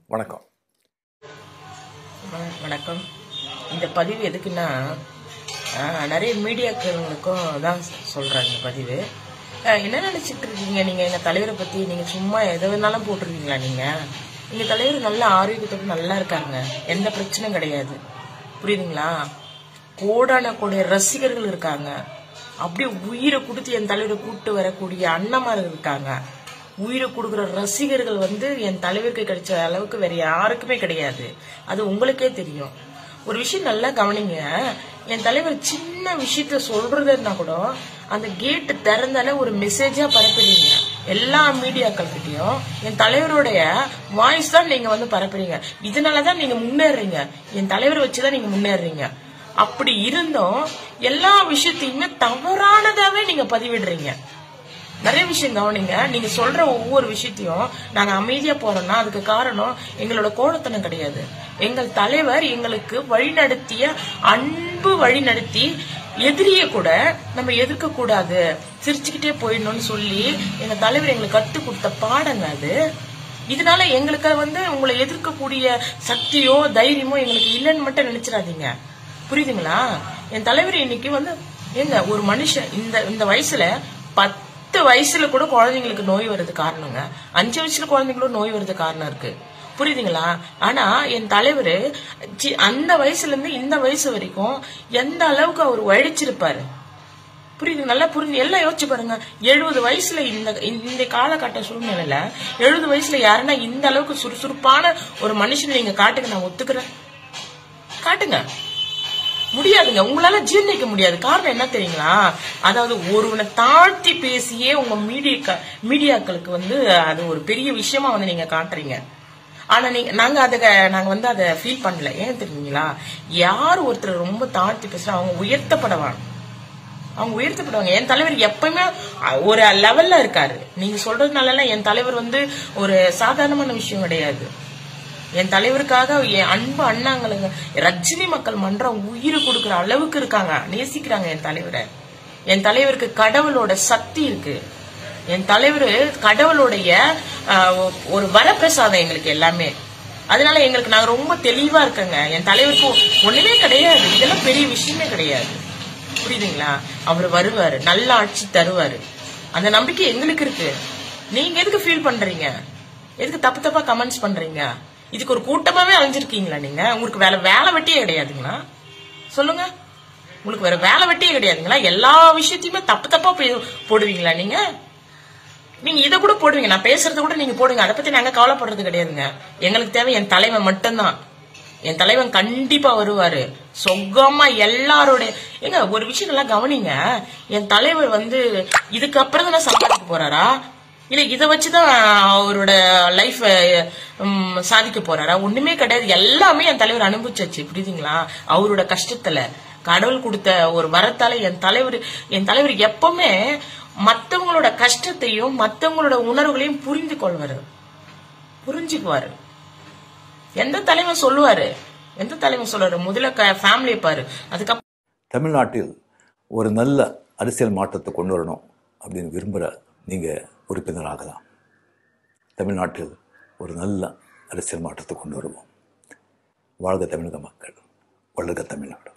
வணக்கம் வ- வணக்கம் இந்த பதிவு எதுக்குன்னா ஆஹ், நிறைய மீடியாக்களுக்கும் தான் சொல்கிறேன் இந்த பதிவு ஆஹ், என்ன நினச்சிட்டு இருக்கீங்க நீங்கள் எங்கள் தலைவரை பற்றி நீங்கள் சும்மா எதை வேணாலும் போட்டிருக்கீங்களா நீங்கள் எங்கள் தலைவர் நல்ல ஆரோக்கியத்தோடு நல்லா இருக்காங்க எந்த பிரச்சனையும் கிடையாது புரியுதுங்களா கோடான கோடைய ரசிகர்கள் இருக்காங்க அப்படியே உயிரை கொடுத்து என் தலைவரை கூப்பிட்டு வரக்கூடிய அண்ணமார்கள் இருக்காங்க உயிரை கொடுக்குற ரசிகர்கள் வந்து என் தலைவருக்கு கிடைச்ச அளவுக்கு வேற யாருக்குமே கிடையாது அது உங்களுக்கே தெரியும் ஒரு விஷயம் நல்லா கவனிங்க என் தலைவர் சின்ன விஷயத்த சொல்றதுன்னா கூட அந்த கேட்டு திறந்தாலே ஒரு மெசேஜா பரப்புறீங்க எல்லா மீடியாக்கள் கிட்டயும் என் தலைவருடைய வாய்ஸ் தான் நீங்க வந்து பரப்புறீங்க இதனாலதான் நீங்க முன்னேறீங்க என் தலைவரை வச்சுதான் நீங்க முன்னேறீங்க அப்படி இருந்தும் எல்லா விஷயத்தையுமே தவறானதாவே நீங்க பதிவிடுறீங்க நிறைய விஷயம் கவனிங்க நீங்க சொல்ற ஒவ்வொரு விஷயத்தையும் நாங்க அமைதியா போறோம்னா அதுக்கு காரணம் எங்களோட கோலத்தனம் கிடையாது எங்கள் தலைவர் எங்களுக்கு வழிநடத்திய அன்பு வழிநடத்தி எதிரிய கூட நம்ம எதிர்க்க கூடாது சிரிச்சுக்கிட்டே போயிடணும்னு சொல்லி எங்க தலைவர் எங்களுக்கு கத்து கொடுத்த பாடங்க அது இதனால எங்களுக்கு வந்து உங்களை எதிர்க்கக்கூடிய சக்தியோ தைரியமோ எங்களுக்கு இல்லைன்னு மட்டும் நினைச்சிடாதீங்க புரியுதுங்களா என் தலைவர் இன்னைக்கு வந்து ஏங்க ஒரு மனுஷன் இந்த இந்த வயசுல பத்து வயசுல கூட குழந்தைங்களுக்கு நோய் வருது காரணங்க அஞ்சு வயசுல குழந்தைங்களும் நோய் வருது காரணம் இருக்கு புரியுதுங்களா ஆனா என் தலைவர் அந்த வயசுல இருந்து இந்த வயசு வரைக்கும் எந்த அளவுக்கு அவர் உழைச்சிருப்பாரு புரியுது நல்லா புரிஞ்சு எல்லாம் யோசிச்சு பாருங்க எழுபது வயசுல இந்த இந்த காலகட்ட சூழ்நிலையில எழுபது வயசுல யாருன்னா இந்த அளவுக்கு சுறுசுறுப்பான ஒரு மனுஷனை நீங்க காட்டுங்க நான் ஒத்துக்கிறேன் காட்டுங்க முடியாதுங்க உங்களால ஜீர்ணிக்க முடியாது காரணம் என்ன தெரியுங்களா அதாவது ஒருவனை தாழ்த்தி பேசியே உங்க மீடியா மீடியாக்களுக்கு வந்து அது ஒரு பெரிய விஷயமா வந்து நீங்க காட்டுறீங்க ஆனா நீங்க நாங்க அதை நாங்க வந்து அதை ஃபீல் பண்ணல ஏன் தெரியுங்களா யார் ஒருத்தர் ரொம்ப தாழ்த்தி பேசுறா அவங்க உயர்த்தப்படவாங்க அவங்க உயர்த்தப்படுவாங்க என் தலைவர் எப்பயுமே அஹ், ஒரு லெவல்ல இருக்காரு நீங்க சொல்றதுனால என் தலைவர் வந்து ஒரு சாதாரணமான விஷயம் கிடையாது என் தலைவருக்காக என் அன்பு அண்ணாங்களுக்கு ரஜினி மக்கள் மன்றம் உயிரை கொடுக்கிற அளவுக்கு இருக்காங்க நேசிக்கிறாங்க என் தலைவரை என் தலைவருக்கு கடவுளோட சக்தி இருக்கு என் தலைவர் கடவுளுடைய ஆஹ், ஒரு வரப்பிரசாதம் எங்களுக்கு எல்லாமே அதனால எங்களுக்கு நாங்க ரொம்ப தெளிவா இருக்கங்க என் தலைவருக்கு ஒண்ணுமே கிடையாது இதெல்லாம் பெரிய விஷயமே கிடையாது புரியுதுங்களா அவர் வருவாரு நல்ல ஆட்சி தருவாரு அந்த நம்பிக்கை எங்களுக்கு இருக்கு நீங்க எதுக்கு ஃபீல் பண்றீங்க எதுக்கு தப்பு தப்பா கமெண்ட்ஸ் பண்றீங்க இதுக்கு ஒரு கூட்டமாவே அலைஞ்சிருக்கீங்களா நீங்க உங்களுக்கு வேலை வேலை வெட்டியே கிடையாதுங்களா சொல்லுங்க உங்களுக்கு வேற வேலை வெட்டியே கிடையாதுங்களா எல்லா விஷயத்தையுமே தப்பு தப்பா போய் போடுவீங்களா நீங்க நீங்க இதை கூட போடுவீங்க நான் பேசுறத கூட நீங்க போடுங்க அதை பத்தி நாங்க கவலைப்படுறது கிடையாதுங்க எங்களுக்கு தேவை என் தலைவன் மட்டும்தான் என் தலைவன் கண்டிப்பா வருவாரு சொகமா எல்லாரோட ஏங்க ஒரு விஷயம் நல்லா கவனிங்க என் தலைவர் வந்து இதுக்கப்புறம் தான் சம்பாதிக்க போறாரா இல்ல இதை வச்சுதான் அவரோட லைஃப் சாதிக்க போறாரா ஒண்ணுமே கிடையாது எல்லாமே என் தலைவர் அனுபவிச்சாச்சு புரியுதுங்களா அவரோட கஷ்டத்துல கடவுள் கொடுத்த ஒரு வரத்தால என் தலைவர் என் தலைவர் எப்பவுமே மத்தவங்களோட கஷ்டத்தையும் மத்தவங்களோட உணர்வுகளையும் புரிந்து கொள்வாரு புரிஞ்சுக்குவாரு எந்த தலைவன் சொல்லுவாரு எந்த தலைவன் சொல்லுவாரு முதல்ல ஃபேமிலியை பாரு அதுக்கப்புறம் தமிழ்நாட்டில் ஒரு நல்ல அரசியல் மாற்றத்தை கொண்டு வரணும் அப்படின்னு விரும்புகிற நீங்கள் உறுப்பினராகலாம் தமிழ்நாட்டில் ஒரு நல்ல அரசியல் மாற்றத்தை கொண்டு வருவோம் வாழ்க தமிழக மக்கள் வளர்க தமிழ்நாடு